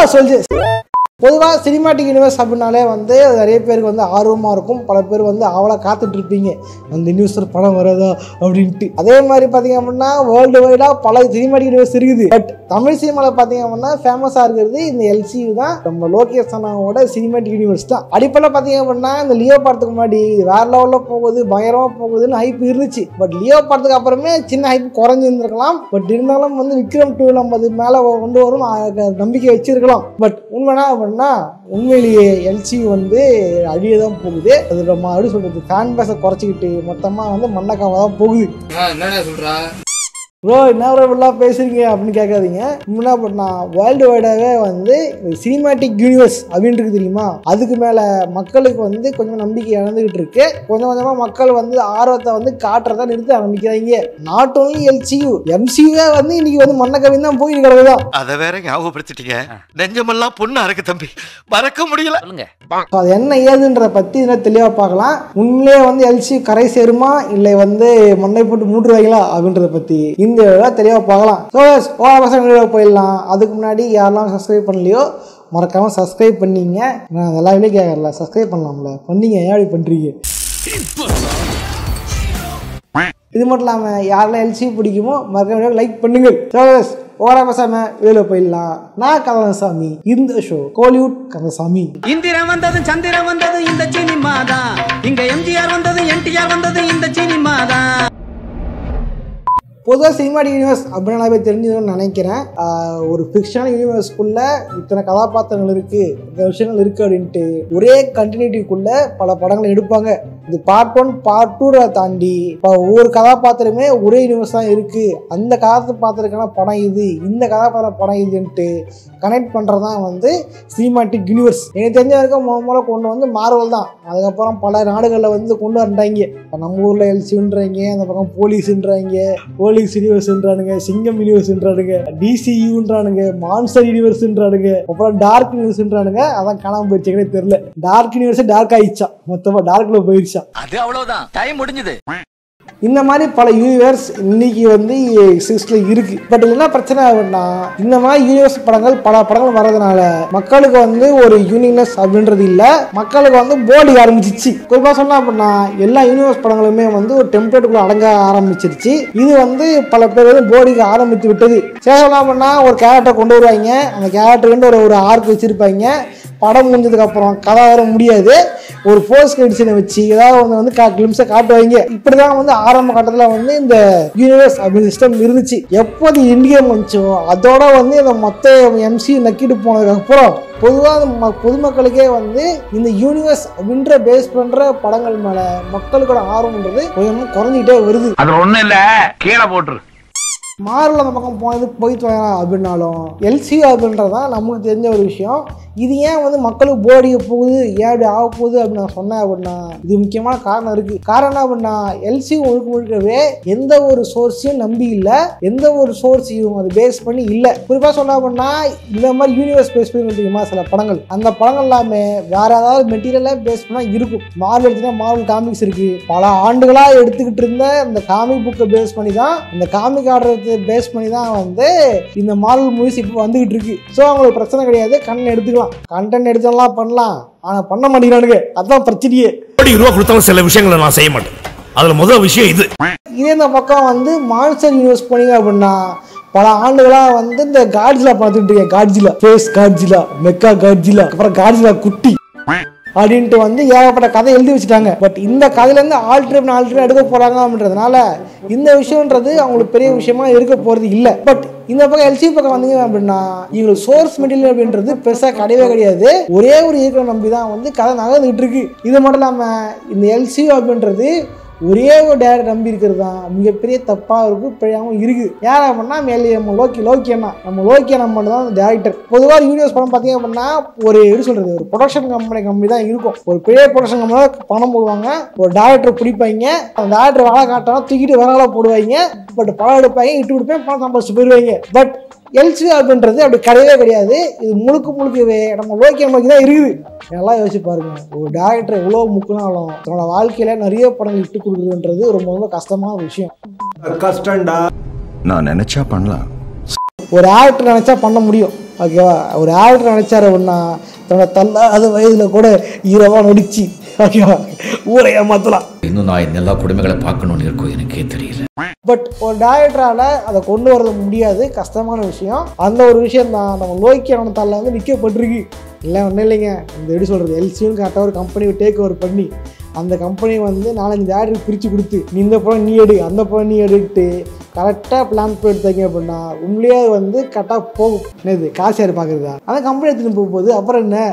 soldiers பொதுவாக cinematic universe அப்படின்னாலே வந்து அது நிறைய பேருக்கு வந்து ஆர்வமாக இருக்கும் பல பேர் வந்து அவளை காத்துட்டு இருப்பீங்க அந்த யூனிவர்ஸில் படம் வராதா அப்படின்ட்டு அதே மாதிரி பார்த்தீங்க அப்படின்னா வேர்ல்டு வைடாக பல சினிமாட்டிக் யூனிவர்ஸ் இருக்குது பட் தமிழ் சினிமாவில் பார்த்தீங்க அப்படின்னா ஃபேமஸாக இருக்கிறது இந்த எல்சியூ தான் நம்ம லோகேஷ் அண்ணாவோட சினிமாட்டிக் யூனிவர்ஸ் தான் அடிப்படையில் பார்த்தீங்க அப்படின்னா இந்த லியோ படத்துக்கு முன்னாடி இது வேற லெவலில் போகுது பயங்கரமாக போகுதுன்னு ஹைப் இருந்துச்சு பட் லியோ படத்துக்கு அப்புறமே சின்ன ஹைப் குறைஞ்சிருந்துருக்கலாம் பட் இருந்தாலும் வந்து விக்ரம் டூ நம்ம அது மேலே கொண்டு வரும் அஹ் நம்பிக்கை வச்சிருக்கலாம் பட் உண்மைனா அப்படின்னா உண்மையிலேயே எல்சி வந்து அழிய தான் போகுது அது நம்ம எப்படி சொல்றது ஃபேன் பேஸை குறைச்சிக்கிட்டு மொத்தமாக வந்து மண்ணக்காவை தான் போகுது என்னடா சொல்றா ப்ரோ என்ன ப்ரோ இப்படிலாம் பேசுறீங்க அப்படின்னு கேட்காதீங்க முன்னா பண்ணா வேர்ல்டு வைடாகவே வந்து சினிமாட்டிக் யூனிவர்ஸ் அப்படின்றது தெரியுமா அதுக்கு மேலே மக்களுக்கு வந்து கொஞ்சம் நம்பிக்கை இழந்துகிட்டு இருக்கு கொஞ்சம் கொஞ்சமாக மக்கள் வந்து ஆர்வத்தை வந்து காட்டுறதா நிறுத்த ஆரம்பிக்கிறாங்க நாட் ஓன்லி எல்சியூ எம்சியூவே வந்து இன்னைக்கு வந்து மண்ணக்கவின் தான் போயிட்டு கிடக்குதான் அத வேற ஞாபகப்படுத்திட்டீங்க நெஞ்சமெல்லாம் பொண்ணு அறக்கு தம்பி மறக்க முடியல சொல்லுங்க ஸோ அது என்ன ஏதுன்றத பற்றி இதில் தெளிவாக பார்க்கலாம் உண்மையிலே வந்து எல்சி கரை சேருமா இல்லை வந்து மண்ணை போட்டு மூட்டுருவாங்களா அப்படின்றத பற்றி இந்த வீடியோல தெளிவாக பார்க்கலாம் ஸோ ஓரா பசங்க வீடியோ போயிடலாம் அதுக்கு முன்னாடி யாரெல்லாம் சப்ஸ்கிரைப் பண்ணலையோ மறக்காமல் சப்ஸ்கிரைப் பண்ணீங்க நான் எல்லா வீடியோ கேட்கறல சப்ஸ்கிரைப் பண்ணலாம்ல பண்ணீங்க ஏன் அப்படி பண்ணுறீங்க இது மட்டும் இல்லாமல் யாரெல்லாம் எல்சி பிடிக்குமோ மறக்காம லைக் பண்ணுங்கள் ஸோ ஓரா பசாம வீடியோ போயிடலாம் நான் கதவசாமி இந்த ஷோ கோலிவுட் கதசாமி இந்திரன் வந்தது சந்திரன் வந்தது இந்த சினிமா தான் இங்க எம்ஜிஆர் வந்தது என்டிஆர் வந்தது இந்த சினிமா தான் பொதுவாக சினிமாட்டிக் யூனிவர்ஸ் அப்படின்னு நல்லா பேர் தெரிஞ்சதுன்னு நினைக்கிறேன் ஆஹ் ஒரு ஃபிக்ஷனல் யூனிவர்ஸ்க்குள்ள இத்தனை கதாபாத்திரங்கள் இருக்குது இத்தனை விஷயங்கள் இருக்குது அப்படின்ட்டு ஒரே கண்டினியூட்டிக்குள்ளே பல படங்கள் எடுப்பாங்க இது பார்ட் ஒன் பார்ட் டூரை தாண்டி இப்போ ஒவ்வொரு கதாபாத்திரமே ஒரே யூனிவர்ஸ் தான் இருக்குது அந்த கதாபாத்திரக்கான படம் இது இந்த கதாபாத்திர படம் இதுன்ட்டு கனெக்ட் பண்ணுறது தான் வந்து சினிமாட்டிக் யூனிவர்ஸ் எனக்கு தெரிஞ்ச வரைக்கும் முத முதல்ல கொண்டு வந்து மார்வல் தான் அதுக்கப்புறம் பல நாடுகளில் வந்து கொண்டு வந்துட்டாங்க இப்போ நம்ம ஊரில் எல்சின்றாங்க அந்த பக்கம் போலீஸ்ன்றாங்க போலீஸ் யூனிவர்ஸ்ன்றானுங்க சிங்கம் யூனிவர்ஸ்ன்றானுங்க டிசியூன்றானுங்க மான்ஸ்டர் யூனிவர்ஸ்ன்றானுங்க அப்புறம் டார்க் யூனிவர்ஸ்ன்றானுங்க அதான் காணாம போயிடுச்சுங்களே தெரியல டார்க் யூனிவர்ஸ் டார்க் ஆயிடுச்சான் மொத்தமாக டார்க்ல போயிடுச்சான் அது அவ்வளவுதான் டைம் முடிஞ்சது இந்த மாதிரி பல யூனிவர்ஸ் இன்னைக்கு வந்து எக்ஸிஸ்டில் இருக்கு பட் என்ன பிரச்சனை ஆகுதுன்னா இந்த மாதிரி யூனிவர்ஸ் படங்கள் பல படங்கள் வர்றதுனால மக்களுக்கு வந்து ஒரு யூனிக்னஸ் அப்படின்றது இல்லை மக்களுக்கு வந்து போடி ஆரம்பிச்சிச்சு குறிப்பாக சொன்னா அப்படின்னா எல்லா யூனிவர்ஸ் படங்களுமே வந்து ஒரு டெம்ப்ளேட்டுக்குள்ள அடங்க ஆரம்பிச்சிருச்சு இது வந்து பல பேர் வந்து போடிக்கு ஆரம்பித்து விட்டது சரி சொல்லலாம் அப்படின்னா ஒரு கேரக்டரை கொண்டு வருவாங்க அந்த கேரக்டருக்கு ஒரு ஒரு ஆர்க் வச்சிருப்பாங்க படம் முடிஞ்சதுக்கு அப்புறம் கதை வர முடியாது ஒரு போஸ்ட் கிரெடிட்ஸனை வச்சு ஏதாவது ஒன்று வந்து கா கிளிம்ஸை காட்டுவாங்க இப்படி தான் வந்து ஆரம்ப கட்டத்தில் வந்து இந்த யூனிவர்ஸ் அப்படி சிஸ்டம் இருந்துச்சு எப்போது இந்தியம் வந்துச்சோ அதோட வந்து இந்த மொத்த எம்சி நக்கிட்டு போனதுக்கப்புறம் பொதுவாக பொதுமக்களுக்கே வந்து இந்த யூனிவர்ஸ் அப்படின்ற பேஸ் பண்ணுற படங்கள் மேலே மக்களுக்கோட ஆர்வம்ன்றது கொஞ்சம் குறைஞ்சிக்கிட்டே வருது அதுல ஒண்ணும் இல்ல கீழே போட்டுரு மாரில் அந்த பக்கம் போனது போய் தொலைலாம் அப்படின்னாலும் எல்சி அப்படின்றது தான் நமக்கு தெரிஞ்ச ஒரு விஷயம் இது ஏன் வந்து மக்களுக்கு போடிய போகுது ஏன் இப்படி ஆக போகுது அப்படின்னு நான் சொன்னேன் அப்படின்னா இது முக்கியமான காரணம் இருக்கு காரணம் என்ன அப்படின்னா எல்சி முழுக்க முழுக்கவே எந்த ஒரு சோர்ஸையும் நம்பி இல்லை எந்த ஒரு சோர்ஸையும் அது பேஸ் பண்ணி இல்லை குறிப்பாக சொன்ன அப்படின்னா இந்த மாதிரி யூனிவர்ஸ் பேஸ் பண்ணி தெரியுமா சில படங்கள் அந்த படங்கள் எல்லாமே வேற ஏதாவது மெட்டீரியலாக பேஸ் பண்ணால் இருக்கும் மார்வல் எடுத்தீங்கன்னா மார்வல் காமிக்ஸ் இருக்கு பல ஆண்டுகளாக எடுத்துக்கிட்டு இருந்த இந்த காமிக் புக்கை பேஸ் பண்ணி தான் இந்த காமிக் ஆடுறதை பேஸ் பண்ணி தான் வந்து இந்த மார்வல் மூவிஸ் இப்போ வந்துகிட்டு இருக்கு ஸோ அவங்களுக்கு பிரச்சனை கிடையாது கண்ணை எடுத்துக்கலாம் கண்டென்ட் எடுத்தெல்லாம் பண்ணலாம் ஆனால் பண்ண மாட்டேங்கிறானுங்க அதான் பிரச்சனையே கோடி ரூபா கொடுத்தாலும் சில விஷயங்களை நான் செய்ய மாட்டேன் அதுல முதல் விஷயம் இது இதே இந்த பக்கம் வந்து மான்ஸ்டர் யூனிவர்ஸ் போனீங்க அப்படின்னா பல ஆண்டுகளாக வந்து இந்த காட்ஜிலா பார்த்துட்டு இருக்கேன் Godzilla face Godzilla mecha Godzilla அப்புறம் காட்ஜிலா குட்டி அப்படின்ட்டு வந்து ஏகப்பட்ட கதை எழுதி வச்சுட்டாங்க பட் இந்த கதையிலேருந்து ஆல்ட்ரேட் ஆல்ட்ரேட் எடுக்க போகிறாங்க அப்படின்றதுனால இந்த விஷயம்ன்றது அவங்களுக்கு பெரிய விஷயமா இருக்க போகிறது இல்லை பட் இந்த பக்கம் எல்சி பக்கம் வந்தீங்க அப்படின்னா இவங்களுக்கு சோர்ஸ் மெட்டீரியல் அப்படின்றது பெருசாக கிடையவே கிடையாது ஒரே ஒரு இயக்கம் நம்பி தான் வந்து கதை நகர்ந்துகிட்டு இருக்கு இது மட்டும் இல்லாமல் இந்த எல்சி அப்படின்றது ஒரே ஒரு டேரக்டர் நம்பி இருக்கிறது தான் மிகப்பெரிய தப்பாக இருக்கும் பிழையாகவும் இருக்குது யார் அப்படின்னா மேலே நம்ம லோக்கி லோக்கி அண்ணா நம்ம லோக்கி அண்ணா மட்டும் தான் டேரக்டர் பொதுவாக யூனிவர்ஸ் படம் பார்த்தீங்க அப்படின்னா ஒரு எப்படி சொல்கிறது ஒரு ப்ரொடக்ஷன் கம்பெனி கம்பெனி தான் இருக்கும் ஒரு பெரிய ப்ரொடக்ஷன் கம்பெனி பணம் போடுவாங்க ஒரு டேரக்டர் பிடிப்பாங்க அந்த டேரக்டர் வேலை காட்டினா தூக்கிட்டு வேலை போடுவாங்க பட் படம் எடுப்பாங்க இட்டு கொடுப்பேன் பணம் சம்பாதிச்சு போயிடுவாங்க பட் எல்சி அப்படின்றது அப்படி கிடையவே கிடையாது இது முழுக்க முழுக்கவே நம்ம லோக்கிய நோக்கி தான் இருக்குது நல்லா யோசிச்சு பாருங்க ஒரு டேரக்டர் எவ்வளோ முக்கினாலும் தன்னோட வாழ்க்கையில நிறைய படங்கள் இட்டு கொடுக்குறதுன்றது ரொம்ப ரொம்ப கஷ்டமான ஒரு விஷயம் கஷ்டம்டா நான் நினைச்சா பண்ணலாம் ஒரு ஆக்டர் நினச்சா பண்ண முடியும் ஓகேவா ஒரு ஆக்டர் நினைச்சாரு அப்படின்னா தன்னோட தள்ளாத வயதில் கூட ஈரமாக நடிச்சு ஓகேவா ஊரை ஏமாத்தலாம் இன்னும் நான் இந்த எல்லா கொடுமைகளை பார்க்கணும்னு இருக்கோ எனக்கே தெரியல பட் ஒரு டேரக்டரால் அதை கொண்டு வரது முடியாது கஷ்டமான விஷயம் அந்த ஒரு விஷயம் தான் நம்ம லோக்கி அவனத்தால வந்து விற்கப்பட்டிருக்கு இல்லை ஒன்றும் இல்லைங்க இந்த எப்படி சொல்கிறது எல்சின்னு கரெக்டாக ஒரு கம்பெனி டேக் ஓவர் பண்ணி அந்த கம்பெனி வந்து நாலஞ்சு டேரக்டர் பிரித்து கொடுத்து நீ இந்த படம் நீ எடு அந்த படம் நீ எடுட்டு கரெக்டாக பிளான் பண்ணி எடுத்தீங்க அப்படின்னா உண்மையிலேயே அது வந்து கரெக்டாக போகும் என்னது காசு யார் பார்க்குறதா அந்த கம்பெனி எடுத்துன்னு போக போகுது அப்புறம் என்ன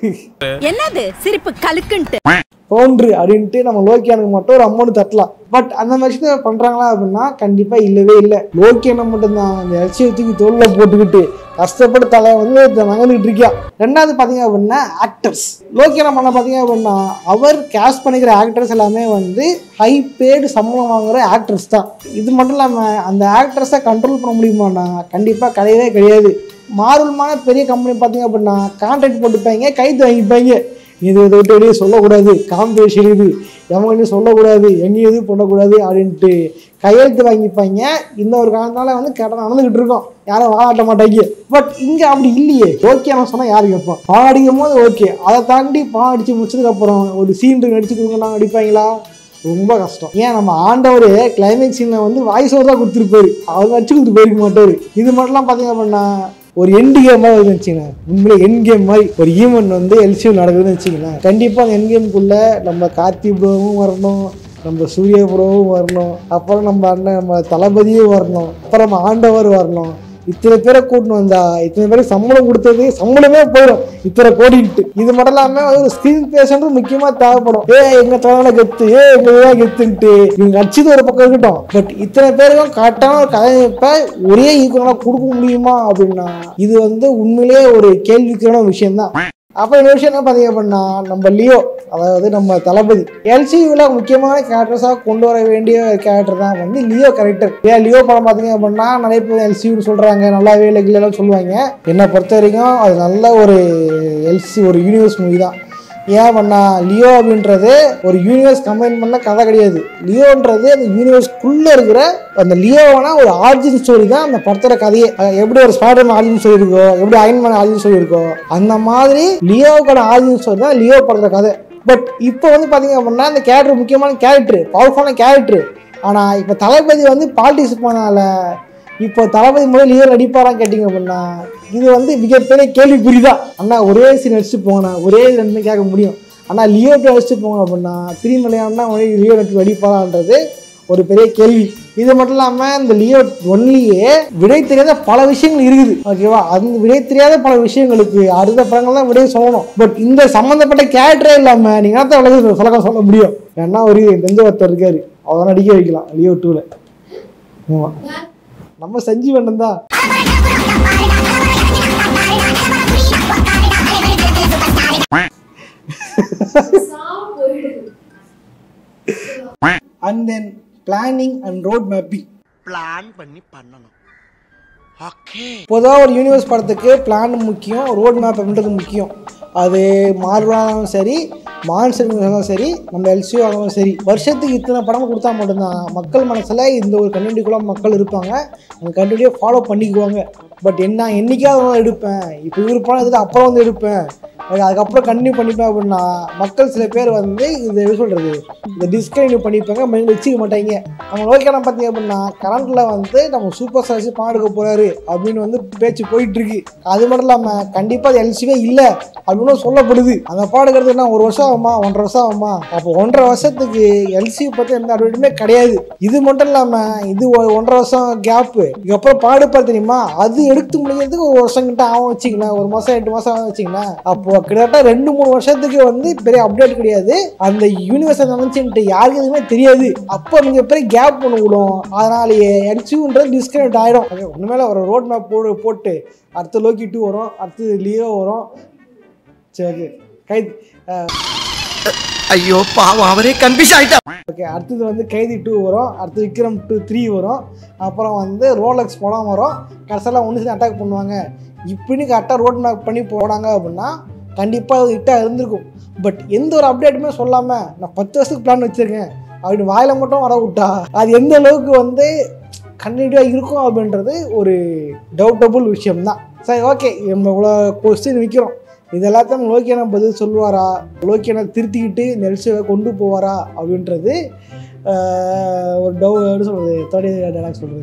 என்னது சிரிப்பு கலுக்குன்ட்டு போன்று அப்படின்ட்டு நம்ம லோக்கியானுக்கு மட்டும் ஒரு அமௌண்ட் தட்டலாம் பட் அந்த விஷயத்த பண்ணுறாங்களா அப்படின்னா கண்டிப்பாக இல்லவே இல்லை லோக்கியனை மட்டும்தான் அந்த எல்சியை தூக்கி தோளில் போட்டுக்கிட்டு கஷ்டப்பட்டு தலை வந்து இத நகர்ந்துக்கிட்டு இருக்கியா ரெண்டாவது பார்த்தீங்க அப்படின்னா ஆக்டர்ஸ் லோக்கியனை பண்ண பார்த்தீங்க அப்படின்னா அவர் கேஷ் பண்ணிக்கிற ஆக்டர்ஸ் எல்லாமே வந்து ஹை பேடு சம்பளம் வாங்குற ஆக்டர்ஸ் தான் இது மட்டும் இல்லாமல் அந்த ஆக்டர்ஸை கண்ட்ரோல் பண்ண முடியுமாண்ணா கண்டிப்பாக கிடையவே கிடையாது மாறுபடுமான பெரிய கம்பெனி பார்த்தீங்க அப்படின்னா கான்ட்ராக்ட் போட்டுப்பாங்க கைது வாங்கிப்பாங்க இது இதை விட்டு வெளியே சொல்லக்கூடாது காம்படிஷன் இது எவங்களையும் சொல்லக்கூடாது எங்கேயும் எதுவும் பண்ணக்கூடாது அப்படின்ட்டு கையெழுத்து வாங்கிப்பாங்க இந்த ஒரு காரணத்தால வந்து கடன் நடந்துக்கிட்டு இருக்கோம் யாரும் வாழாட்ட மாட்டாங்க பட் இங்கே அப்படி இல்லையே ஓகே நான் சொன்னால் யாரு கேட்போம் பாடிக்கும் போது ஓகே அதை தாண்டி பாடம் அடித்து முடிச்சதுக்கப்புறம் ஒரு சீன் நடிச்சு கொடுங்கன்னா நடிப்பாங்களா ரொம்ப கஷ்டம் ஏன் நம்ம ஆண்டவர் கிளைமேக்ஸ் சீனில் வந்து வாய்ஸ் ஓவர் தான் கொடுத்துருப்பாரு அவர் நடிச்சு கொடுத்து போயிருக்க மாட்டார் இது மட்டும்லாம் பார்த்தீங்க அப்படின்னா ஒரு எண்டு கேம் மாதிரி வருதுன்னு வச்சுங்களேன் உண்மையிலே என் கேம் மாதிரி ஒரு ஈவெண்ட் வந்து எல்சியூ நடக்குதுன்னு வச்சுங்களேன் கண்டிப்பாக அந்த என் கேமுக்குள்ள நம்ம கார்த்தி ப்ரோவும் வரணும் நம்ம சூரிய ப்ரோவும் வரணும் அப்புறம் நம்ம அண்ணன் நம்ம தளபதியும் வரணும் அப்புறம் நம்ம ஆண்டவர் வரணும் இத்தனை பேரை கூட்டின்னு வந்தா இத்தனை பேருக்கு சம்பளம் கொடுத்தது சம்பளமே போயிடும் இத்தனை கோடிட்டு இது மட்டும் இல்லாம ஒரு ஸ்கிரீன் பேசுன்றது முக்கியமா தேவைப்படும் ஏ எங்க தலைவன கெத்து ஏ எங்க இதுதான் கெத்துன்ட்டு இவங்க அடிச்சது ஒரு பக்கம் இருக்கட்டும் பட் இத்தனை பேருக்கும் கரெக்டான ஒரு கதையமைப்பை ஒரே ஈக்குவலா கொடுக்க முடியுமா அப்படின்னா இது வந்து உண்மையிலேயே ஒரு கேள்விக்கான விஷயம் தான் அப்போ இன்னொரு விஷயம் என்ன பார்த்தீங்க அப்படின்னா நம்ம லியோ அதாவது நம்ம தளபதி எல்சியூவில் முக்கியமான கேரக்டர்ஸாக கொண்டு வர வேண்டிய கேரக்டர் தான் வந்து லியோ கேரக்டர் ஏன் லியோ படம் பார்த்தீங்க அப்படின்னா நிறைய பேர் எல்சியூன்னு சொல்கிறாங்க நல்லாவே இல்லை இல்லைன்னு சொல்லுவாங்க என்னை பொறுத்த வரைக்கும் அது நல்ல ஒரு எல்சி ஒரு யூனிவர்ஸ் மூவி தான் ஏன் பண்ணா லியோ அப்படின்றது ஒரு யூனிவர்ஸ் கம்பைன் பண்ண கதை கிடையாது லியோன்றது அந்த யூனிவர்ஸ்க்குள்ளே இருக்கிற அந்த லியோவான ஒரு ஆர்ஜின் ஸ்டோரி தான் அந்த படத்தோட கதையே அஹ் எப்படி ஒரு ஸ்பைடர்மேன் ஆர்ஜின் ஸ்டோரி இருக்கோ எப்படி அயன்மேன் ஆர்ஜின் ஸ்டோரி இருக்கோ அந்த மாதிரி லியோவுக்கான ஆர்ஜின் ஸ்டோரி தான் லியோ படத்தோட கதை பட் இப்போ வந்து பார்த்தீங்க அப்படின்னா அந்த கேரக்டர் முக்கியமான கேரக்டர் பவர்ஃபுல்லான கேரக்டர் ஆனால் இப்போ தளபதி வந்து பாலிடிக்ஸ் போனால இப்போ தளபதி முதல் லியோ நடிப்பாரான்னு கேட்டிங்க அப்படின்னா இது வந்து மிகப்பெரிய கேள்விக்குறி தான் அண்ணா ஒரே சீன் நடிச்சுட்டு போங்கண்ணா ஒரே ரெண்டு கேட்க முடியும் ஆனால் லியோ நடிச்சுட்டு போங்க அப்படின்னா திருமலையானா லியோ நடிச்சு நடிப்பாரான்றது ஒரு பெரிய கேள்வி இது மட்டும் இல்லாமல் இந்த லியோ ஒன்லியே விடை தெரியாத பல விஷயங்கள் இருக்குது ஓகேவா அந்த விடை தெரியாத பல விஷயங்களுக்கு அடுத்த படங்கள் தான் விடை சொல்லணும் பட் இந்த சம்மந்தப்பட்ட கேரக்டரே இல்லாமல் நீங்கள் தான் உலக சொல்ல சொல்ல முடியும் ஏன்னா ஒரு தெரிஞ்ச ஒருத்தர் இருக்காரு அவர் நடிக்க வைக்கலாம் லியோ டூவில் ஆமாம் நம்ம சஞ்சீவன் தான் and then planning and road mapping plan பண்ணி பண்ணணும் ஓகே பொதுவாக ஒரு யூனிவர்ஸ் படத்துக்கு பிளான் முக்கியம் ரோட் மேப் அப்படின்றது முக்கியம் அது மார்வலாகவும் சரி மான்சர் இருந்தாலும் சரி நம்ம எல்சிஓ ஆகவும் சரி வருஷத்துக்கு இத்தனை படம் கொடுத்தா மட்டும்தான் மக்கள் மனசில் இந்த ஒரு கண்டினியூக்குள்ள மக்கள் இருப்பாங்க அந்த கண்டினியூ ஃபாலோ பண்ணிக்குவாங்க பட் என்ன என்னைக்காவது நான் எடுப்பேன் இப்போ இவர் படம் எடுத்துட்டு அப்புறம் வந்து எடுப்பேன் அது அதுக்கப்புறம் கண்டினியூ பண்ணிப்பேன் அப்படின்னா மக்கள் சில பேர் வந்து இது எப்படி சொல்கிறது இந்த டிஸ்கண்டினியூ பண்ணிப்பாங்க மைண்ட் வச்சுக்க மாட்டாங்க நம்ம ஓகேனா பார்த்தீங்க அப்படின்னா கரண்ட்டில் வந்து நம்ம சூப்பர் ஸ்டார் வச்சு படம் எடுக்க போகிறாரு அப்படின்னு வந்து பேச்சு போயிட்டு இருக்கு அது மட்டும் இல்லாமல் கண்டிப்பாக அது எல்சிவே இல்லை அப்படின்னு சொல்லப்படுது அந்த படம் எடுக்கிறது என்ன ஒரு வருஷம் ஆகுமா ஒன்றரை வருஷம் ஆகுமா அப்போ ஒன்றரை வருஷத்துக்கு எல்சி பற்றி எந்த அட்வர்டைமே கிடையாது இது மட்டும் இல்லாமல் இது ஒ- ஒன்றரை வருஷம் கேப்பு இதுக்கப்புறம் பாடுப்பார் தெரியுமா அது எடுத்து முடிக்கிறதுக்கு ஒரு வருஷம் கிட்ட ஆகும் வச்சுங்களேன் ஒரு மாதம் எட்டு மாதம் ஆகும் வச்சுங்களேன் அப்போ கிட்டத்தட்ட ரெண்டு மூணு வருஷத்துக்கு வந்து பெரிய அப்டேட் கிடையாது அந்த யூனிவர்ஸை நினச்சின்ட்டு யாருக்கு எதுவுமே தெரியாது அப்போ நீங்கள் பெரிய கேப் ஒன்று விடும் அதனாலேயே எல்சியூன்றது டிஸ்கனெக்ட் ஆகிடும் ஒன்றுமேல ஒரு ரோட் மேப் போடு போட்டு அடுத்து லோக்கி டூ வரும் அடுத்து லியோ வரும் சரி கை ஐயோ பாவம் அவரே கன்ஃபியூஸ் ஆயிட்டா ஓகே அடுத்தது வந்து கைதி டூ வரும் அடுத்து விக்ரம் டூ த்ரீ வரும் அப்புறம் வந்து ரோலக்ஸ் படம் வரும் கடைசியில் ஒன்று சேர்ந்து அட்டாக் பண்ணுவாங்க இப்படின்னு கரெக்டாக ரோட் மேப் பண்ணி போனாங்க அப்படின்னா கண்டிப்பாக அது ஹிட்டாக இருந்திருக்கும் பட் எந்த ஒரு அப்டேட்டுமே சொல்லாமல் நான் பத்து வருஷத்துக்கு பிளான் வச்சுருக்கேன் அப்படின்னு வாயில மட்டும் வர விட்டா அது எந்த அளவுக்கு வந்து கண்டினியூவாக இருக்கும் அப்படின்றது ஒரு டவுட்டபுள் விஷயம்தான் சரி ஓகே நம்ம இவ்வளோ கொஸ்டின் விற்கிறோம் இது எல்லாத்தையும் லோக்கியனை பதில் சொல்லுவாரா லோக்கியனை திருத்திக்கிட்டு நெல்சியை கொண்டு போவாரா அப்படின்றது ஆஹ், ஒரு டவு எப்படி சொல்கிறது தேர்ட்டி டைலாக் சொல்கிறது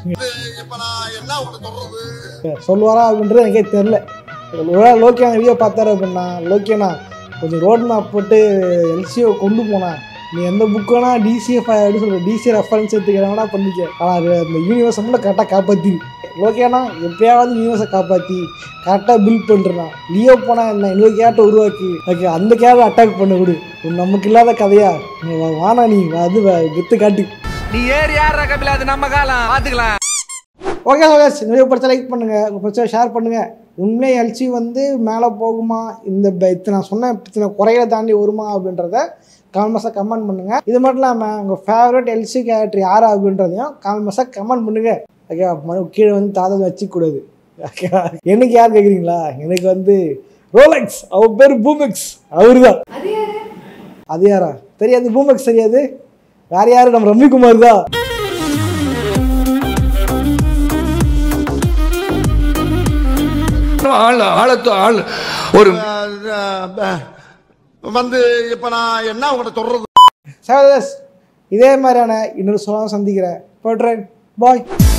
சொல்லுவாரா அப்படின்றது எனக்கே தெரில ஒருவேளை லோக்கியான வீடியோ பார்த்தாரு அப்படின்னா லோக்கியனா கொஞ்சம் ரோட் மேப் போட்டு எல்சிஓ கொண்டு போனா நீ எந்த புக் வேணா டிசிஎஃப் எப்படி சொல்ற டிசி ரெஃபரன்ஸ் எடுத்துக்கிறவனா பண்ணிக்க ஆனால் அது அந்த யூனிவர்ஸை மட்டும் கரெக்டாக காப்பாற்றி ஓகேண்ணா எப்பயாவது யூனிவர்ஸை காப்பாற்றி கரெக்டாக பில்ட் பண்ணுறான் லியோ போனால் என்ன இன்னொரு கேட்டை உருவாக்கி ஓகே அந்த கேட்டை அட்டாக் பண்ண விடு நமக்கு இல்லாத கதையா நீ வா- வானா நீ அது வித்து காட்டு நீ ஏறி யாரா கபில அது நம்ம காலம் பாத்துக்கலாம் ஓகே சோகேஷ் இந்த வீடியோ பிடிச்சா லைக் பண்ணுங்கள் உங்கள் பிடிச்சா ஷேர் பண்ணுங்கள் உண்மையை எல்சி வந்து மேலே போகுமா இந்த ப- இத்தனை நான் சொன்ன இத்தனை குறைகளை தாண்டி வருமா அப்படின்றத காமெண்ட்ஸாக கமெண்ட் பண்ணுங்கள் இது மட்டும் இல்லாமல் உங்கள் ஃபேவரட் எல்சி கேரக்டர் யார் அப்படின்றதையும் காமெண்ட்ஸாக கமெண்ட் பண்ணுங்கள் ஓகே மறு கீழே வந்து தாத்தா வச்சுக்கூடாது ஓகே எனக்கு யார் கேட்குறீங்களா எனக்கு வந்து ரோலெக்ஸ் அவர் பேர் பூமெக்ஸ் அவரு தான் அது யாரா தெரியாது பூமெக்ஸ் தெரியாது வேற யாரு நம்ம ரம்மிக்குமார் தான் ஆள் ஆழத்து ஆள் ஒரு வந்து இப்ப நான் என்ன உங்கள்கிட்ட சொல்றது சகோதரஸ் இதே மாதிரியான இன்னொரு சொல்லாமல் சந்திக்கிறேன் போட்றேன் பாய்